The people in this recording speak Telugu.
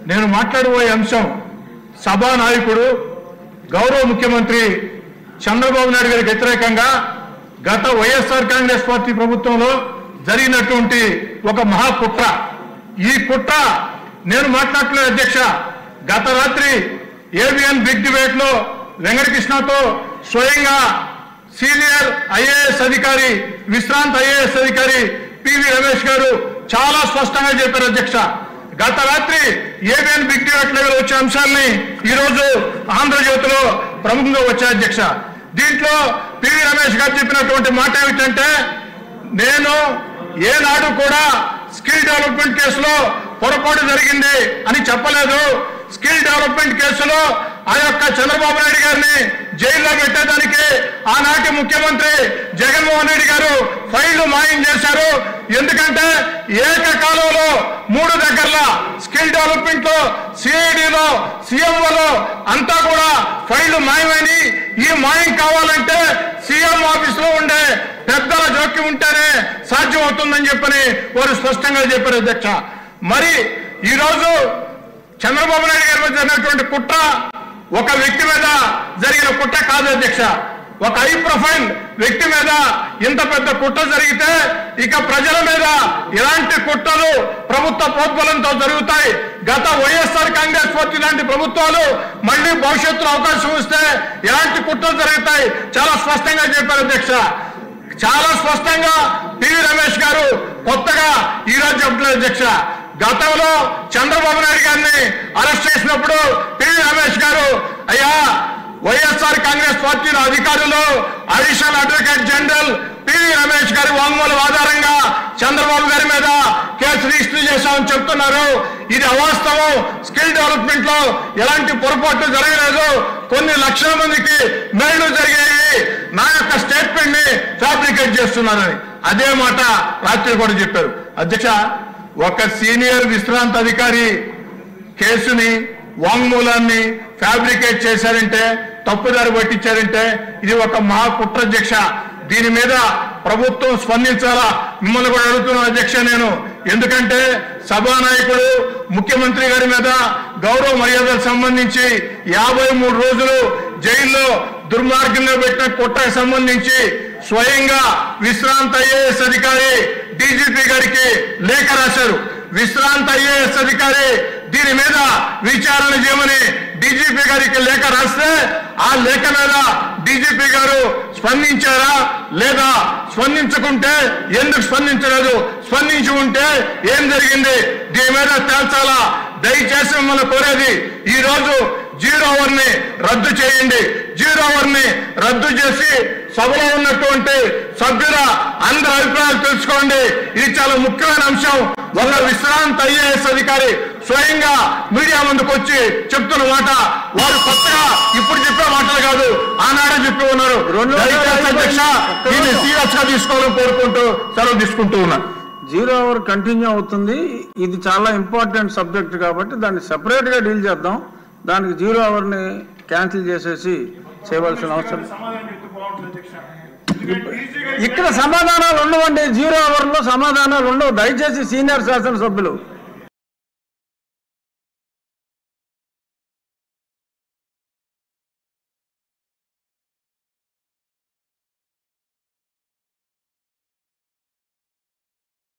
నేను మాట్లాడబోయే అంశం సభా నాయకుడు గౌరవ ముఖ్యమంత్రి చంద్రబాబు నాయుడు గారికి వ్యతిరేకంగా గత వైఎస్ఆర్ కాంగ్రెస్ పార్టీ ప్రభుత్వంలో జరిగినటువంటి ఒక మహా కుట్ర ఈ కుట్ర నేను మాట్లాడలేదు అధ్యక్ష గత రాత్రి ఏబిఎన్ బిగ్ డిబేట్ లో వెంకటకృష్ణతో స్వయంగా సీనియర్ ఐఏఎస్ అధికారి విశ్రాంత ఐఏఎస్ అధికారి పివి రమేష్ గారు చాలా స్పష్టంగా చెప్పారు అధ్యక్ష గత రాత్రి ఏబిఎన్ బిగ్ డిబేట్ లెవెల్ వచ్చే అంశాలని ఈ రోజు ఆంధ్రజ్యోతిలో ప్రముఖంగా వచ్చాయి అధ్యక్ష దీంట్లో పివి రమేష్ గారు చెప్పినటువంటి మాట ఏమిటంటే నేను ఏనాడు కూడా స్కిల్ డెవలప్మెంట్ కేసులో పొరపాటు జరిగింది అని చెప్పలేదు స్కిల్ డెవలప్మెంట్ కేసులో ఆ యొక్క చంద్రబాబు నాయుడు గారిని జైల్లో పెట్టేదానికి ఆనాటి ముఖ్యమంత్రి జగన్మోహన్ రెడ్డి గారు ఫైళ్లు మాయం చేశారు ఎందుకంటే ఏకకాలంలో మూడు దగ్గరలో స్కిల్ డెవలప్మెంట్ లో సిఐడిలో సీఎంఓలో అంతా కూడా ఫైళ్లు మాయమని ఈ మాయం కావాలంటే సీఎం ఆఫీస్ లో ఉండే పెద్దల జోక్యం ఉంటేనే సాధ్యం అవుతుందని చెప్పని వారు స్పష్టంగా చెప్పారు అధ్యక్ష మరి ఈ రోజు చంద్రబాబు నాయుడు గారి మీద జరిగినటువంటి కుట్ర ఒక వ్యక్తి మీద జరిగిన కుట్ర కాదు అధ్యక్ష ఒక హై ప్రొఫైల్ వ్యక్తి మీద ఇంత పెద్ద కుట్ర జరిగితే ఇక ప్రజల మీద ఇలాంటి కుట్రలు ప్రభుత్వ ప్రోద్బలంతో జరుగుతాయి గత వైఎస్ఆర్ కాంగ్రెస్ పార్టీ లాంటి ప్రభుత్వాలు మళ్ళీ భవిష్యత్తులో అవకాశం ఇస్తే ఇలాంటి కుట్రలు జరుగుతాయి చాలా స్పష్టంగా చెప్పారు అధ్యక్ష చాలా స్పష్టంగా పివి రమేష్ గారు కొత్తగా ఈ రోజు చెప్పలేదు అధ్యక్ష గతంలో చంద్రబాబు నాయుడు గారిని అరెస్ట్ చేసినప్పుడు పివి రమేష్ గారు అయ్యా వైఎస్ఆర్ కాంగ్రెస్ పార్టీలో అధికారులు additional advocate general PV Ramesh గారి వాంగ్మూలం ఆధారంగా చంద్రబాబు గారి మీద కేసు రిజిస్టర్ చేశామని చెప్తున్నారు ఇది అవాస్తవం స్కిల్ డెవలప్మెంట్ లో ఎలాంటి పొరపాట్లు జరగలేదు కొన్ని లక్షల మందికి మేళ్లు జరిగాయి నా యొక్క స్టేట్మెంట్ ని ఫ్యాబ్రికేట్ చేస్తున్నారని అదే మాట రాత్రి కూడా చెప్పారు అధ్యక్ష ఒక సీనియర్ విశ్రాంత అధికారి కేసుని వాంగ్మూలాన్ని ఫ్యాబ్రికేట్ చేశారంటే తప్పుదారి పట్టించారంటే ఇది ఒక మహా కుట్ర అధ్యక్ష దీని మీద ప్రభుత్వం స్పందించాలా మిమ్మల్ని కూడా అడుగుతున్నాను అధ్యక్ష నేను ఎందుకంటే సభానాయకుడు ముఖ్యమంత్రి గారి మీద గౌరవ మర్యాదలకు సంబంధించి యాభై మూడు రోజులు జైల్లో దుర్మార్గంగా పెట్టిన కుట్రకు సంబంధించి స్వయంగా విశ్రాంత ఐఏఎస్ అధికారి డీజీపీ గారికి లేఖ రాశారు విశ్రాంత ఐఏఎస్ అధికారి దీని మీద విచారణ చేయమని డీజీపీ గారికి లేఖ రాస్తే ఆ లేఖ మీద డీజీపీ గారు స్పందించారా లేదా స్పందించకుంటే ఎందుకు స్పందించలేదు స్పందించి ఉంటే ఏం జరిగింది దీని మీద తేల్చాలా దయచేసి మిమ్మల్ని కోరేది ఈ రోజు జీరో అవర్ ని రద్దు చేయండి జీరో అవర్ ని రద్దు చేసి సభలో ఉన్నటువంటి సభ్యుల అందరి అభిప్రాయాలు తెలుసుకోండి ఇది చాలా ముఖ్యమైన అంశం ఒక విశ్రాంత ఐఏఎస్ అధికారి స్వయంగా మీడియా ముందుకు వచ్చి చెప్తున్న మాట వారు కొత్తగా ఇప్పుడు చెప్పే మాటలు కాదు ఆనాడే చెప్పి ఉన్నారు రెండు దయచేసి అధ్యక్ష దీన్ని సీరియస్ గా తీసుకోవాలని కోరుకుంటూ సెలవు తీసుకుంటూ ఉన్నాను జీరో అవర్ కంటిన్యూ అవుతుంది ఇది చాలా ఇంపార్టెంట్ సబ్జెక్ట్ కాబట్టి దాన్ని separate గా డీల్ చేద్దాం దానికి జీరో అవర్ని క్యాన్సిల్ చేసేసి చేయవలసిన అవసరం ఇక్కడ సమాధానాలు ఉండవండి జీరో అవర్లో సమాధానాలు ఉండవు దయచేసి సీనియర్ శాసనసభ్యులు